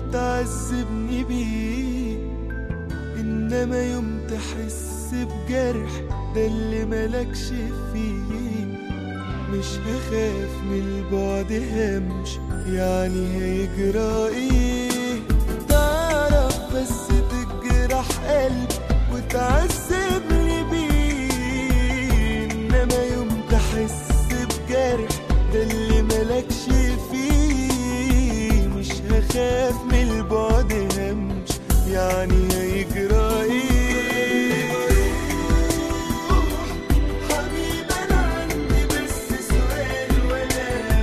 تعذبني بيه انما يوم تحس بجرح ده اللي ملكش فيه مش هخاف من البعد همش يعني هيجرى ايه تعرف بس تجرح قلب وتعذبني بيه انما يوم تحس بجرح ده اللي ملكش فيه مش هخاف من البعد همش يعني هيجرى ايه حبيبي انا عندي بس سؤال ولا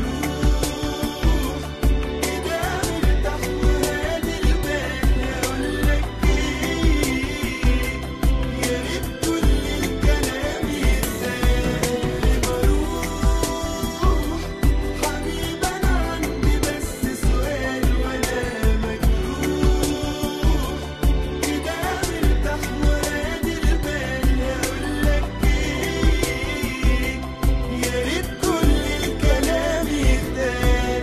مجروح كده مرتاح وهادي البال هقولك ايه يا ريت كل الكلام يتقال بروح حبيبي انا عندي بس سؤال ولا مجروح كده مرتاح وهادي البال هقولك ايه يا ريت كل الكلام يتقال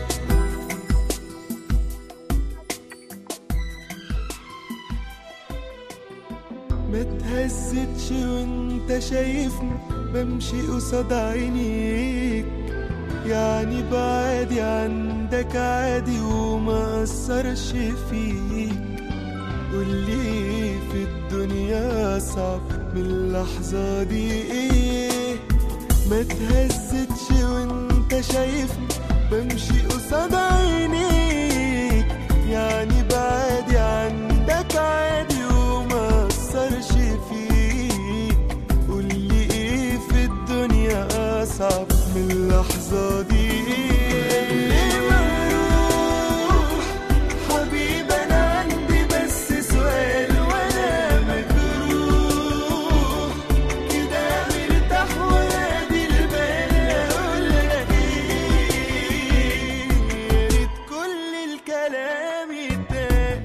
ما تهزتش وانت شايفني بمشي قصاد عينيك يعني بعادي عندك عادي وما أثرش فيك قولي ايه في الدنيا أصعب من اللحظة دي ايه ما تهزتش وانت شايفني بمشي قصاد عينيك يعني بعادي عندك عادي وما أثرش فيك قولي ايه في الدنيا أصعب من اللحظة دي ليه مروح حبيبي أنا عندي بس سؤال وأنا مجروح كده مرتاح وهادي البال أقولك إيه يا ريت كل الكلام يتقال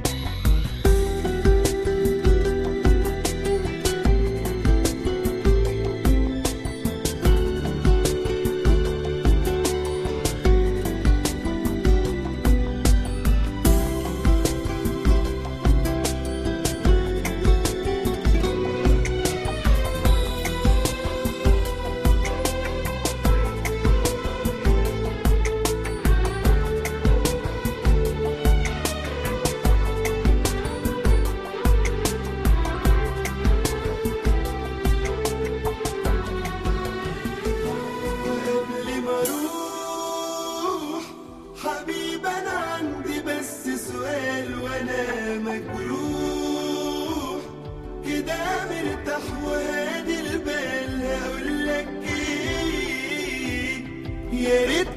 وقبل ما اروح حبيبي انا عندي بس سؤال وانا مجروح كده مرتاح وهادي البال هقولك ايه يا ريت